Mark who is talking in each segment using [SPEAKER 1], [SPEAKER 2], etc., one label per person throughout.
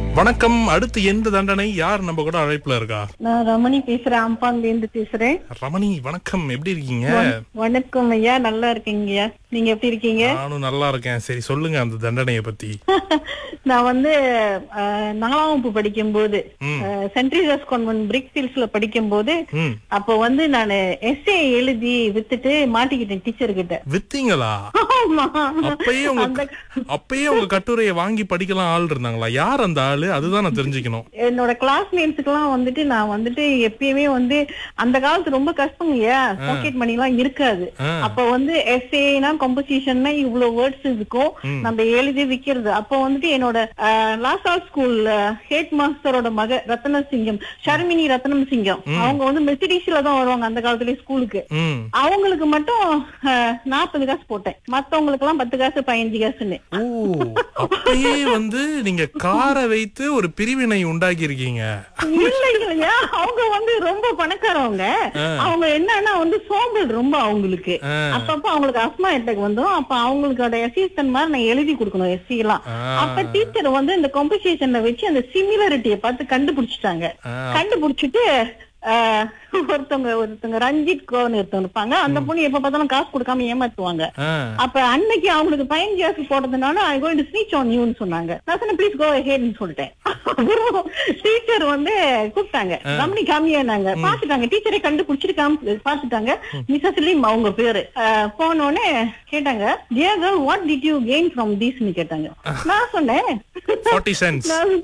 [SPEAKER 1] வணக்கம் அடுத்து எந்த தண்டனை யார் நம்ம கூட அழைப்புல இருக்கா
[SPEAKER 2] நான் ரமணி பேசுறேன் அம்பான்ல இருந்து பேசுறேன்
[SPEAKER 1] ரமணி வணக்கம் எப்படி இருக்கீங்க
[SPEAKER 2] வணக்கம் ஐயா நல்லா இருக்கீங்க ஐயா நீங்க எப்படி இருக்கீங்க
[SPEAKER 1] நானும் நல்லா இருக்கேன் சரி சொல்லுங்க அந்த தண்டனைய பத்தி
[SPEAKER 2] நான் வந்து அஹ், நாலாம் வகுப்பு படிக்கும் போது
[SPEAKER 1] ம்.
[SPEAKER 2] சென்ட் ரீசர்ஸ் கான்வென்ட் பிரிக் ஃபீல்ட்ஸ்ல படிக்கும் போது
[SPEAKER 1] ம்
[SPEAKER 2] அப்போ வந்து நான் எஸ்ஏ எழுதி வித்துட்டு மாட்டிக்கிட்டேன் டீச்சர் கிட்ட
[SPEAKER 1] வித்தீங்களா
[SPEAKER 2] ஆமா
[SPEAKER 1] அப்பயே உங்க
[SPEAKER 2] அந்த
[SPEAKER 1] அப்பயே உங்க கட்டுரையை வாங்கி படிக்கலாம் ஆள் இருந்தாங்களா யார் அந்த ஆளு அதுதான் நான் தெரிஞ்சுக்கணும்
[SPEAKER 2] என்னோட கிளாஸ்மேட்ஸுக்கு எல்லாம் வந்துட்டு நான் வந்துட்டு எப்பயுமே வந்து அந்த காலத்து ரொம்ப கஷ்டம் இல்லையா பாக்கெட் மணி எல்லாம் இருக்காது
[SPEAKER 1] ஆ.
[SPEAKER 2] அப்ப வந்து எஸ்ஏனா கம்போசிஷன்னா இவ்வளவு வேர்ட்ஸ் இருக்கும் நம்ம எழுதி விக்கிறது அப்போ வந்துட்டு என்னோட லாசா ஸ்கூல் ஹெட் மாஸ்டரோட மக ரத்னசிங்கம் ஷர்மினி ரத்னம் சிங்கம் அவங்க வந்து மெசிடிஸ்ல தான் வருவாங்க அந்த காலத்துலயே ஸ்கூலுக்கு
[SPEAKER 1] ம்
[SPEAKER 2] அவங்களுக்கு மட்டும் நாற்பது காசு போட்டேன் மத்தவங்களுக்கு எல்லாம் பத்து காசு பதினஞ்சு காசுன்னு
[SPEAKER 1] ஓ அப்பயே வந்து நீங்க காரை வைத்து ஒரு பிரிவினை உண்டாக்கி இருக்கீங்க
[SPEAKER 2] இல்ல இல்லையா அவங்க வந்து ரொம்ப பணக்காரவங்க அவங்க என்னன்னா வந்து சோம்பல் ரொம்ப அவங்களுக்கு
[SPEAKER 1] ஆ.
[SPEAKER 2] அப்பப்ப அவங்களுக்கு அஸ்மா அட்டாக் வந்துரும் அப்ப அவங்களுக்கோட அசிஸ்டன்ட் மாதிரி நான் எழுதி கொடுக்கணும் எஸ்சி எல்லாம்
[SPEAKER 1] ஆ.
[SPEAKER 2] அப்ப டீச்சர் வந்து இந்த காம்படிஷன்ல வச்சு அந்த சிமிலாரிட்டியை பார்த்து கண்டுபிடிச்சிட்டாங்க
[SPEAKER 1] ஆ.
[SPEAKER 2] கண்டுபிடிச்சிட்டு ஆஹ், ஒருத்தவங்க ஒருத்தவங்க ரஞ்சித் கோன்னு ஒருத்தவங்க இருப்பாங்க அந்த பொண்ணு எப்ப பார்த்தாலும் காசு கொடுக்காம ஏமாத்துவாங்க
[SPEAKER 1] ஆ.
[SPEAKER 2] அப்ப அன்னைக்கு அவங்களுக்கு பதினஞ்சு காசு போட்டதுனால I going to snitch on யூன்னு சொன்னாங்க நான் சொன்னேன் ப்ளீஸ் கோ ஹேட்னு சொல்லிட்டேன் அப்புறம் டீச்சர் வந்து கூப்பிட்டாங்க கம்பெனி காமியானாங்க பாத்துட்டாங்க டீச்சரை கண்டுபிடிச்சிட்டு காமி பாத்துட்டாங்க மிஸ்ஸஸ் லிம் அவங்க பேரு அஹ், போனோடனே கேட்டாங்க dear girl what did you gain from தீஸ்னு கேட்டாங்க நான் சொன்னேன்
[SPEAKER 1] 40 cents.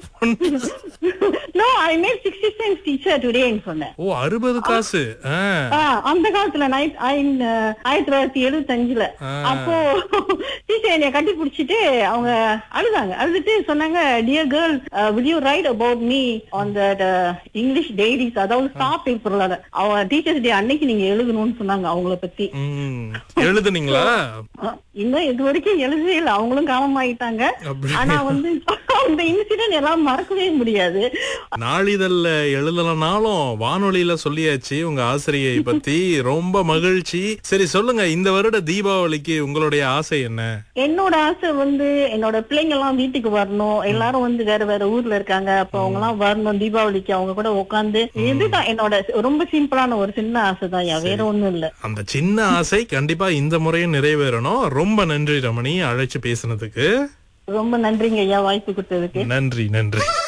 [SPEAKER 2] No I made sixty cents teacher டுடேன்னு சொன்னேன்
[SPEAKER 1] ஓ அறுபது காசு ஆ.
[SPEAKER 2] ஆ, அந்த காலத்துல நைட் ஆயிரத்தி தொள்ளாயிரத்தி எழுபத்தஞ்சுல அப்போ டீச்சர் என்னைய கட்டி பிடிச்சிட்டு அவங்க அழுதாங்க அழுதுட்டு சொன்னாங்க dear girl will you write about me on the English diaries அதாவது ஸ்டாப் பேப்பர்ல அவங்க டீச்சர்ஸ் டே அன்னைக்கு நீங்க எழுதணும்னு சொன்னாங்க அவங்கள பத்தி
[SPEAKER 1] ம். எழுதுனீங்களா
[SPEAKER 2] ஆ, இன்னும் இது வரைக்கும் எழுதவே இல்லை அவங்களும் காலமாயிட்டாங்க
[SPEAKER 1] அப்படியா?
[SPEAKER 2] ஆனா வந்து அந்த இன்சிடென்ட் எல்லாம் மறக்கவே முடியாது
[SPEAKER 1] நாளிதழ்ல எழுதலனாலும் வானொலியில சொல்லியாச்சு உங்க ஆசிரியை பத்தி ரொம்ப மகிழ்ச்சி சரி சொல்லுங்க இந்த வருட தீபாவளிக்கு உங்களுடைய ஆசை என்ன
[SPEAKER 2] என்னோட ஆசை வந்து என்னோட பிள்ளைங்க எல்லாம் வீட்டுக்கு வரணும் எல்லாரும் வந்து வேற வேற ஊர்ல இருக்காங்க அப்ப அவங்க எல்லாம் வரணும் தீபாவளிக்கு அவங்க கூட உட்காந்து இதுதான் என்னோட ரொம்ப சிம்பிளான ஒரு சின்ன ஆசை தான் வேற ஒண்ணும் இல்ல
[SPEAKER 1] அந்த சின்ன ஆசை கண்டிப்பா இந்த முறையும் நிறைவேறணும் ரொம்ப நன்றி ரமணி அழைச்சு பேசுனதுக்கு
[SPEAKER 2] ரொம்ப நன்றிங்க ஐயா வாய்ப்பு கொடுத்ததுக்கு
[SPEAKER 1] நன்றி நன்றி